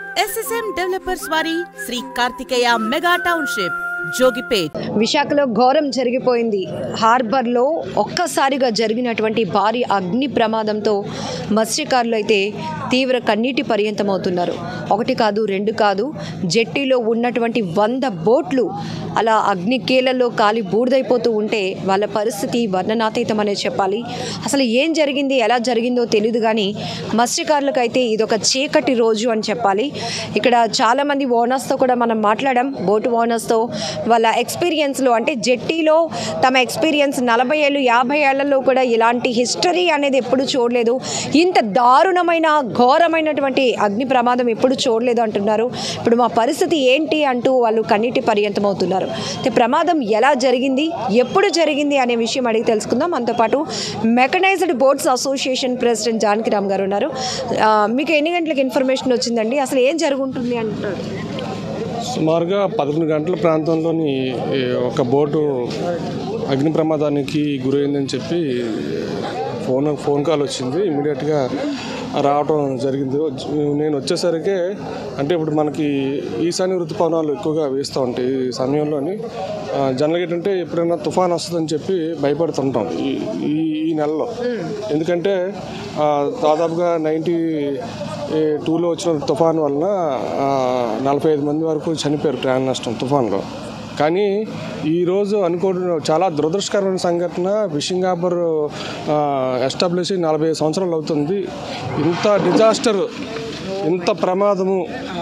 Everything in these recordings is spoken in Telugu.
ఎస్ఎస్ఎం డెవలపర్స్ వారి శ్రీ కార్తికేయ మెగా టౌన్షిప్ జోగిపేట్ విశాఖలో ఘోరం జరిగిపోయింది హార్బర్లో ఒక్కసారిగా జరిగినటువంటి భారీ అగ్ని ప్రమాదంతో మత్స్యకారులు అయితే తీవ్ర కన్నీటి పర్యంతమవుతున్నారు ఒకటి కాదు రెండు కాదు జెట్టీలో ఉన్నటువంటి వంద బోట్లు అలా అగ్ని కీలల్లో కాలి బూడిదైపోతూ ఉంటే వాళ్ళ పరిస్థితి వర్ణనాతీతం అనే చెప్పాలి అసలు ఏం జరిగింది ఎలా జరిగిందో తెలియదు కానీ మత్స్యకారులకు అయితే ఇదొక చీకటి రోజు అని చెప్పాలి ఇక్కడ చాలామంది ఓనర్స్తో కూడా మనం మాట్లాడాం బోటు ఓనర్స్తో వాళ్ళ ఎక్స్పీరియన్స్లో అంటే జెట్టీలో తమ ఎక్స్పీరియన్స్ నలభై ఏళ్ళు యాభై ఏళ్లలో కూడా ఇలాంటి హిస్టరీ అనేది ఎప్పుడు చూడలేదు ఇంత దారుణమైన ఘోరమైనటువంటి అగ్ని ప్రమాదం ఎప్పుడు చూడలేదు అంటున్నారు ఇప్పుడు మా పరిస్థితి ఏంటి అంటూ వాళ్ళు కన్నీటి పర్యంతం అవుతున్నారు అయితే ప్రమాదం ఎలా జరిగింది ఎప్పుడు జరిగింది అనే విషయం అడిగి తెలుసుకుందాం మనతో పాటు mechanised boats association president Janakiram garu ఉన్నారు ఆ, మీకు ఎన్ని గంటలకు ఇన్ఫర్మేషన్ వచ్చిందండి అసలు ఏం జరుగుంటుంది అంటారు సుమారుగా పదకొండు గంటల ప్రాంతంలోని ఈ, ఒక బోటు అగ్ని ప్రమాదానికి గురైందని చెప్పి ఫోన్ ఫోన్ కాల్ వచ్చింది ఇమీడియట్గా రావటం జరిగింది వచ్చి- నేను వచ్చేసరికి అంటే ఇప్పుడు మనకి ఈశాన్య ఋతుపవనాలు ఎక్కువగా వేస్తూ ఉంటాయి ఈ సమయంలోని ఆ, జనరల్గా ఏంటంటే ఎప్పుడైనా తుఫాన్ వస్తుందని చెప్పి భయపడుతుంటాం ఈ ఈ ఈ నెలలో ఎందుకంటే ఆ, దాదాపుగా నైంటీ టూలో వచ్చిన తుఫాన్ వలన ఆ, నలభై ఐదు మంది వరకు చనిపోయారు ప్రాణ నష్టం తుఫాన్లో కానీ ఈరోజు అనుకోవడం చాలా దురదృష్టకరమైన సంఘటన ఫిషింగ్ హార్బర్ ఎస్టాబ్లిష్ అయ్యి నలభై ఐదు సంవత్సరాలు అవుతుంది ఇంత డిజాస్టర్ ఇంత ప్రమాదము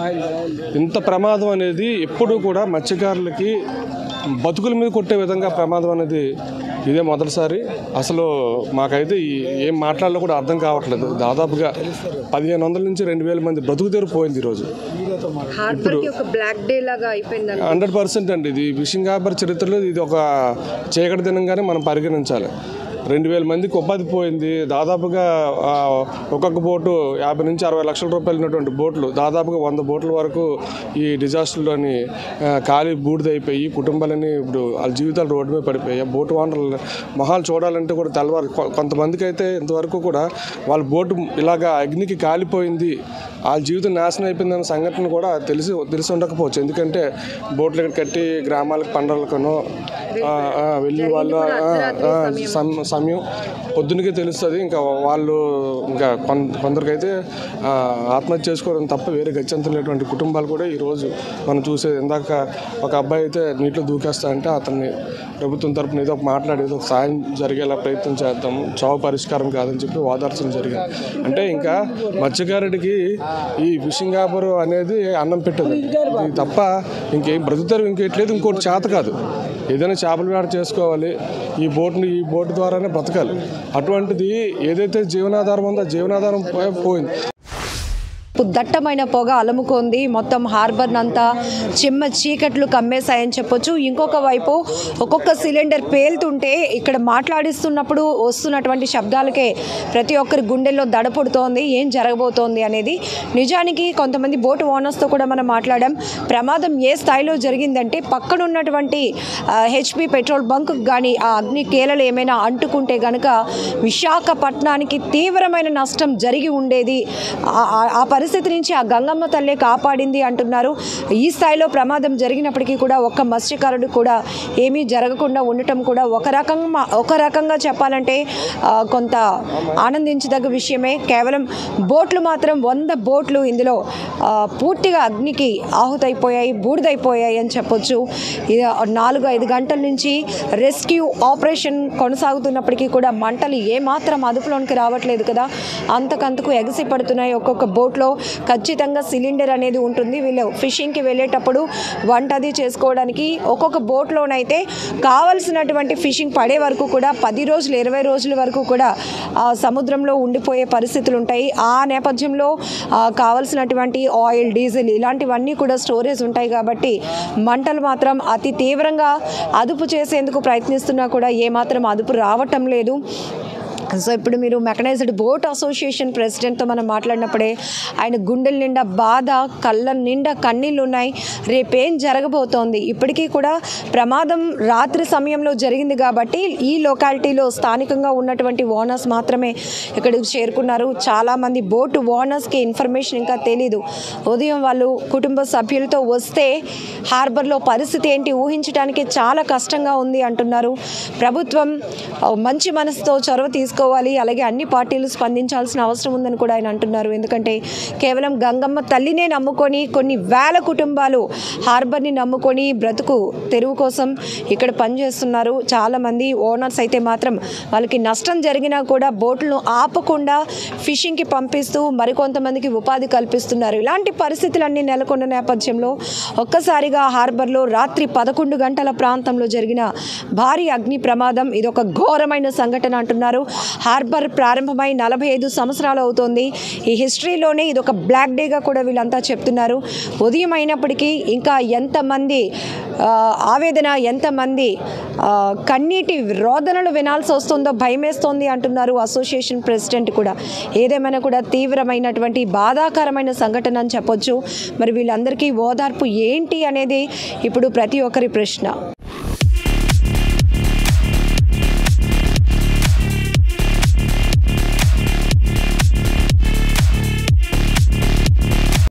ఇంత ప్రమాదం అనేది ఎప్పుడూ కూడా మత్స్యకారులకి బతుకుల మీద కొట్టే విధంగా ప్రమాదం అనేది ఇదే మొదటిసారి అసలు మాకైతే ఈ- ఏం మాట్లాడాలో కూడా అర్థం కావట్లేదు దాదాపుగా పదిహేను వందల నుంచి రెండు వేల మంది బ్రతుకు తెరు పోయింది ఈరోజు హార్బర్కి ఒక బ్లాక్ డే లాగా అయిపోయింది హండ్రెడ్ పర్సెంట్ అండి ఇది ఫిషింగ్ హార్బర్ చరిత్రలో ఇది ఒక చీకటి దినంగానే మనం పరిగణించాలి రెండు వేల మందికి ఉపాధి పోయింది దాదాపుగా ఆ, ఒక్కొక్క బోటు యాభై నుంచి అరవై లక్షల రూపాయలు ఉన్నటువంటి బోట్లు దాదాపుగా వంద బోట్ల వరకు ఈ డిజాస్టర్లోని ఆ, ఖాళీ బూడిదైపోయి కుటుంబాలని ఇప్పుడు వాళ్ళ జీవితాలు రోడ్డు మీద పడిపోయాయి ఆ బోటు ఓనర్లు మొహాలు చూడాలంటే కూడా తెల్లవారు కొ- కొంతమందికి అయితే ఇంతవరకు కూడా వాళ్ళ బోటు ఇలాగా అగ్నికి కాలిపోయింది వాళ్ళ జీవితం నాశనం అయిపోయిందన్న సంఘటన కూడా తెలిసి తెలిసి ఉండకపోవచ్చు ఎందుకంటే బోట్లు ఇక్కడ కట్టి గ్రామాలకు పండగలకనో ఆ, ఆ, వెళ్ళి వాళ్ళు ఆ, ఆ, సమ్- సమయం పొద్దునకే తెలుస్తుంది ఇంకా వాళ్ళు ఇంకా కొన్- కొందరికైతే ఆ, ఆత్మహత్య చేసుకోవడం తప్ప వేరే గత్యంతరం లేనటువంటి కుటుంబాలు కూడా ఈరోజు మనం చూసే ఇందాక ఒక అబ్బాయి అయితే నీటిలో దూకేస్తా అంటే అతన్ని ప్రభుత్వం తరపున ఏదో ఒక మాట్లాడి ఏదో ఒక సాయం జరిగేలా ప్రయత్నం చేద్దాం చావు పరిష్కారం కాదని చెప్పి వాదార్చడం జరిగింది అంటే ఇంకా మత్స్యకారుడికి ఈ ఫిషింగ్ హార్బర్ అనేది అన్నం పెట్టదు ఇది తప్ప ఇంకేం బ్రతుకుతారు ఇంకేట్లేదు ఇంకోటి చేత కాదు ఏదైనా చేపల వేట చేసుకోవాలి ఈ బోట్ని ఈ బోట్ ద్వారానే బ్రతకాలి అటువంటిది ఏదైతే జీవనాధారం ఉందో ఆ జీవనాధారం పో- పోయింది దట్టమైన పొగ అలముకుంది మొత్తం హార్బర్ అంతా చిమ్మ చీకట్లు కమ్మేశాయని చెప్పొచ్చు ఇంకొక వైపు ఒక్కొక్క సిలిండర్ పేలుతుంటే ఇక్కడ మాట్లాడిస్తున్నప్పుడు వస్తున్నటువంటి శబ్దాలకే ప్రతి ఒక్కరి గుండెల్లో దడ పుడుతోంది ఏం జరగబోతోంది అనేది నిజానికి కొంతమంది బోటు ఓనర్స్తో కూడా మనం మాట్లాడాం ప్రమాదం ఏ స్థాయిలో జరిగిందంటే పక్కన ఉన్నటువంటి హెచ్పి పెట్రోల్ బంక్ కానీ ఆ అగ్ని కేలలు ఏమైనా అంటుకుంటే గనుక విశాఖపట్నానికి తీవ్రమైన నష్టం జరిగి ఉండేది ఆ- ఆ- ఆ పరిస్థితి నుంచి ఆ గంగమ్మ తల్లే కాపాడింది అంటున్నారు ఈ స్థాయిలో ప్రమాదం జరిగినప్పటికీ కూడా ఒక్క మత్స్యకారుడు కూడా ఏమీ జరగకుండా ఉండటం కూడా ఒక రకంగా ఒక రకంగా చెప్పాలంటే ఆ, కొంత ఆనందించదగ్గ విషయమే కేవలం బోట్లు మాత్రం వంద బోట్లు ఇందులో ఆ, పూర్తిగా అగ్నికి ఆహుతైపోయాయి బూడిదైపోయాయి అని చెప్పొచ్చు ఇది నాలుగు ఐదు గంటల నుంచి రెస్క్యూ ఆపరేషన్ కొనసాగుతున్నప్పటికీ కూడా మంటలు ఏమాత్రం అదుపులోనికి రావట్లేదు కదా అంతకంతకు ఎగసి పడుతున్నాయి ఒక్కొక్క బోట్లో ఖచ్చితంగా సిలిండర్ అనేది ఉంటుంది వీళ్ళు ఫిషింగ్కి వెళ్ళేటప్పుడు వంట అది చేసుకోవడానికి ఒక్కొక్క బోట్లోనైతే కావలసినటువంటి ఫిషింగ్ పడే వరకు కూడా పది రోజులు ఇరవై రోజుల వరకు కూడా ఆ, సముద్రంలో ఉండిపోయే పరిస్థితులు ఉంటాయి ఆ నేపథ్యంలో ఆ, కావలసినటువంటి ఆయిల్ డీజిల్ ఇలాంటివన్నీ కూడా స్టోరేజ్ ఉంటాయి కాబట్టి మంటలు మాత్రం అతి తీవ్రంగా అదుపు చేసేందుకు ప్రయత్నిస్తున్నా కూడా ఏమాత్రం అదుపు రావటం లేదు సో ఇప్పుడు మీరు మెకనైజ్డ్ బోట్ అసోసియేషన్ ప్రెసిడెంట్తో మనం మాట్లాడినప్పుడే ఆయన గుండెల నిండా బాధ కళ్ళ నిండా కన్నీళ్ళు ఉన్నాయి రేపేం జరగబోతోంది ఇప్పటికీ కూడా ప్రమాదం రాత్రి సమయంలో జరిగింది కాబట్టి ఈ లొకాలిటీలో స్థానికంగా ఉన్నటువంటి ఓనర్స్ మాత్రమే ఇక్కడికి చేరుకున్నారు చాలామంది బోటు ఓనర్స్కి ఇన్ఫర్మేషన్ ఇంకా తెలీదు ఉదయం వాళ్ళు కుటుంబ సభ్యులతో వస్తే హార్బర్లో పరిస్థితి ఏంటి ఊహించడానికి చాలా కష్టంగా ఉంది అంటున్నారు ప్రభుత్వం ఆ, మంచి మనసుతో చొరవ తీసుకోవాలి అలాగే అన్ని పార్టీలు స్పందించాల్సిన అవసరం ఉందని కూడా ఆయన అంటున్నారు ఎందుకంటే కేవలం గంగమ్మ తల్లినే నమ్ముకొని కొన్ని వేల కుటుంబాలు హార్బర్ని నమ్ముకొని బ్రతుకు తెరువు కోసం ఇక్కడ పనిచేస్తున్నారు చాలామంది ఓనర్స్ అయితే మాత్రం వాళ్ళకి నష్టం జరిగినా కూడా బోట్లను ఆపకుండా ఫిషింగ్కి పంపిస్తూ మరికొంతమందికి ఉపాధి కల్పిస్తున్నారు ఇలాంటి పరిస్థితులన్నీ నెలకొన్న నేపథ్యంలో ఒక్కసారిగా హార్బర్లో రాత్రి పదకొండు గంటల ప్రాంతంలో జరిగిన భారీ అగ్ని ప్రమాదం ఇది ఒక ఘోరమైన సంఘటన అంటున్నారు హార్బర్ ప్రారంభమై నలభై ఐదు సంవత్సరాలు అవుతోంది ఈ హిస్టరీలోనే ఇది ఒక బ్లాక్ డేగా కూడా వీళ్ళంతా చెప్తున్నారు ఉదయం అయినప్పటికీ ఇంకా ఎంతమంది ఆ, ఆవేదన ఎంతమంది ఆ, కన్నీటి రోదనలు వినాల్సి వస్తుందో భయమేస్తోంది అంటున్నారు అసోసియేషన్ ప్రెసిడెంట్ కూడా ఏదేమైనా కూడా తీవ్రమైనటువంటి బాధాకరమైన సంఘటన అని చెప్పొచ్చు మరి వీళ్ళందరికీ ఓదార్పు ఏంటి అనేది ఇప్పుడు ప్రతి ఒక్కరి ప్రశ్న